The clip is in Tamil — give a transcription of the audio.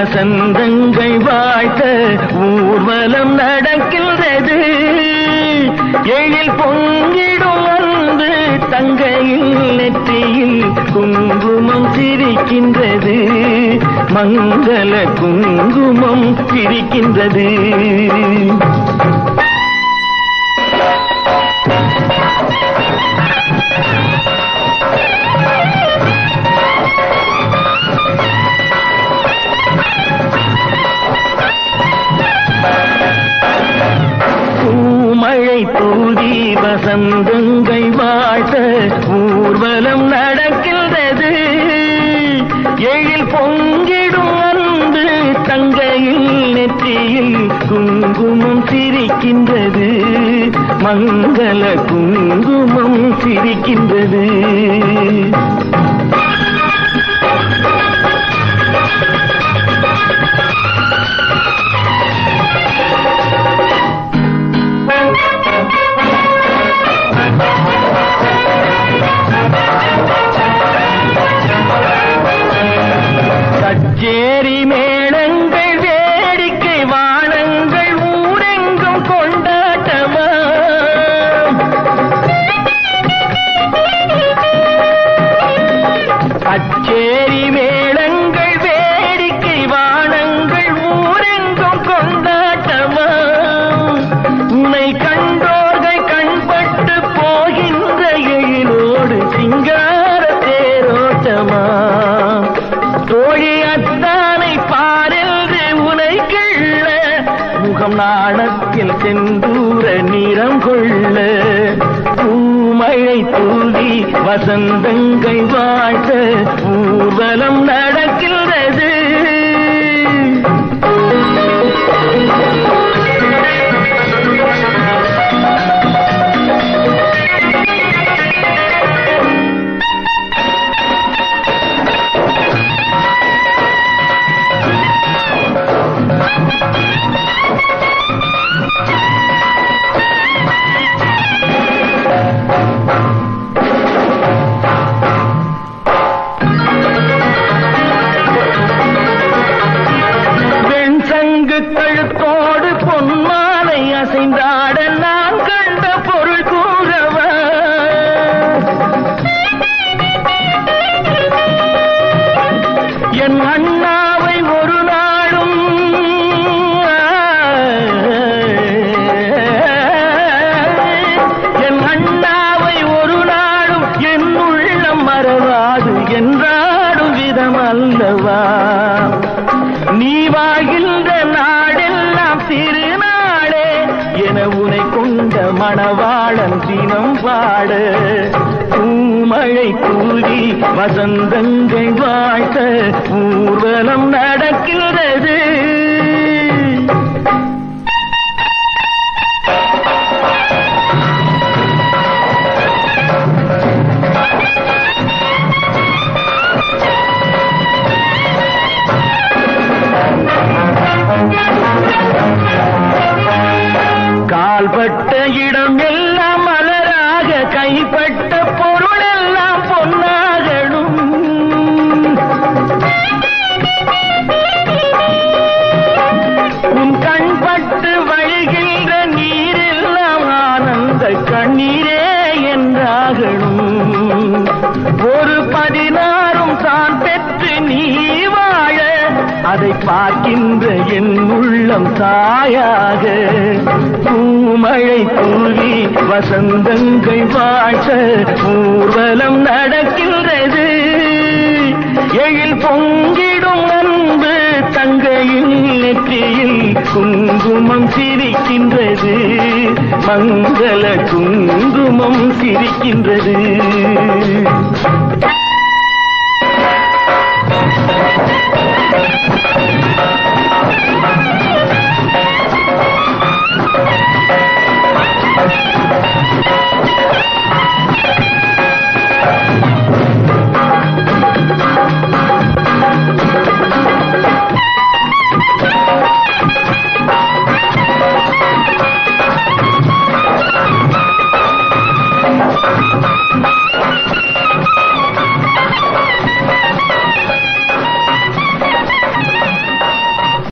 வசந்தங்கள் வாழ்த்த ஊர்வலம் நடக்கின்றது எழில் பொங்கிடும் அன்பு தங்கையில் நெற்றியில் குங்குமம் சிரிக்கின்றது மங்கள குங்குமம் சிரிக்கின்றது பூமழை தூதி வசந்தங்கள் வாழ்த்த ஊர்வலம் நடக்கின்றது எழில் பொங்கிடும் அன்பு தங்கையில் நெற்றியில் குங்குமம் சிரிக்கின்றது மங்கள குங்குமம் சிரிக்கின்றது கச்சேரி மேளங்கள் வேடிக்கை வானங்கள் ஊரெங்கும் கொண்டாட்டமா கச்சேரி மேளங்கள் வேடிக்கை வானங்கள் ஊரெங்கும் கொண்டாட்டமா உன்னை கண்டோர்கள் கண்பட்டு போகின்ற எழிலோடு சிங்கார தேரோட்டமா தோழி அத்தானை பாரென்று உனை கிள்ள முகம் நாணத்தில் செந்தூர நிறம் கொள்ள பூமழை தூவி வசந்தங்கள் வாழ்த்த ஊர்வலம் நடக்கின்றது வெண்சங்கு கழுத்தோடு பொன்மாலை அசைந்தாட நான் கண்ட பொருள் கூறவா என் அண்ணாவை ஒரு நாளும் என் அண்ணாவை ஒரு நாளும் என் உள்ளம் மறவாது என்றாடும் விதம் அல்லவா நீ வாழ்கின்ற நாடெல்லாம் திருநாடே என உனை கொண்ட மணவாளன் தினம் பாட பூமழை தூவி வசந்தங்கள் வாழ்த்த ஊர்வலம் நடக்கிறது கால்பட்ட இடம் எல்லாம் மலராக கைப்பட்ட பொருள் எல்லாம் பொன்னாகணும் உன் கண்பட்டு வழிகின்ற நீரெல்லாம் ஆனந்த கண்ணீரே என்றாகணும் ஒரு பதினாறும் தான் பெற்று நீ வாழ அதை பார்க்கின்ற என் உள்ளம் தாயாக பூமழை தூவி வசந்தங்கள் வாழ்த்த ஊர்வலம் நடக்கின்றது எழில் பொங்கிடும் அன்பு தங்கையில் நெற்றியில் குங்குமம் சிரிக்கின்றது மங்கள குங்குமம் சிரிக்கின்றது